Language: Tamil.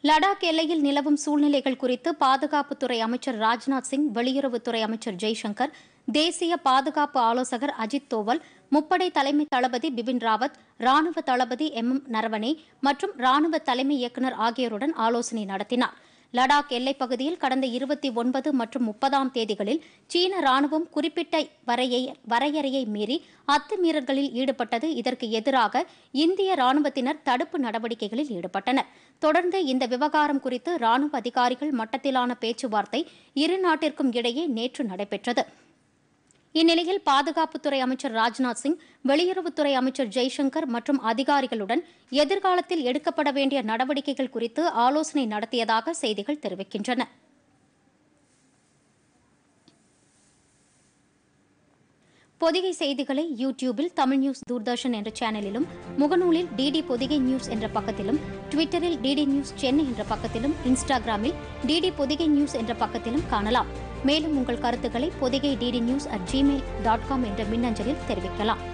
லடாக் எல்லையில் நிலவும் சூழ்நிலைகள் குறித்து பாதுகாப்புத்துறை அமைச்சர் ராஜ்நாத் சிங் வெளியுறவுத்துறை அமைச்சர் ஜெய்சங்கர் தேசிய பாதுகாப்பு ஆலோசகர் அஜித் தோவல் முப்படை தலைமை தளபதி பிபின் ராவத் ராணுவ தளபதி எம் எம் நரவனே மற்றும் ராணுவ தலைமை இயக்குநர் ஆகியோருடன் ஆலோசனை நடத்தினார் லடாக் எல்லைப் பகுதியில் கடந்த இருபத்தி ஒன்பது மற்றும் முப்பதாம் தேதிகளில் சீன ராணுவம் குறிப்பிட்ட வரையை வரையறையை மீறி அத்துமீறல்களில் ஈடுபட்டது இதற்கு எதிராக இந்திய ராணுவத்தினர் தடுப்பு நடவடிக்கைகளில் ஈடுபட்டனர் தொடர்ந்து இந்த விவகாரம் குறித்து ராணுவ அதிகாரிகள் மட்டத்திலான பேச்சுவார்த்தை இரு நாட்டிற்கும் இடையே நேற்று நடைபெற்றது இந்நிலையில் பாதுகாப்புத்துறை அமைச்சர் ராஜ்நாத் சிங் வெளியுறவுத்துறை அமைச்சர் ஜெய்சங்கர் மற்றும் அதிகாரிகளுடன் எதிர்காலத்தில் எடுக்கப்பட வேண்டிய நடவடிக்கைகள் குறித்து ஆலோசனை நடத்தியதாக செய்திகள் தெரிவிக்கின்றன பொதிகை செய்திகளை யூடியூபில் தமிழ் நியூஸ் தூர்தர்ஷன் என்ற சேனலிலும் முகநூலில் டிடி பொதிகை நியூஸ் என்ற பக்கத்திலும் ட்விட்டரில் டிடி நியூஸ் சென்னை என்ற பக்கத்திலும் இன்ஸ்டாகிராமில் டிடி பொதிகை நியூஸ் என்ற பக்கத்திலும் காணலாம் மேலும் உங்கள் கருத்துக்களை Pothigai DD news at Gmail dot com என்ற மின்னஞ்சலில் தெரிவிக்கலாம்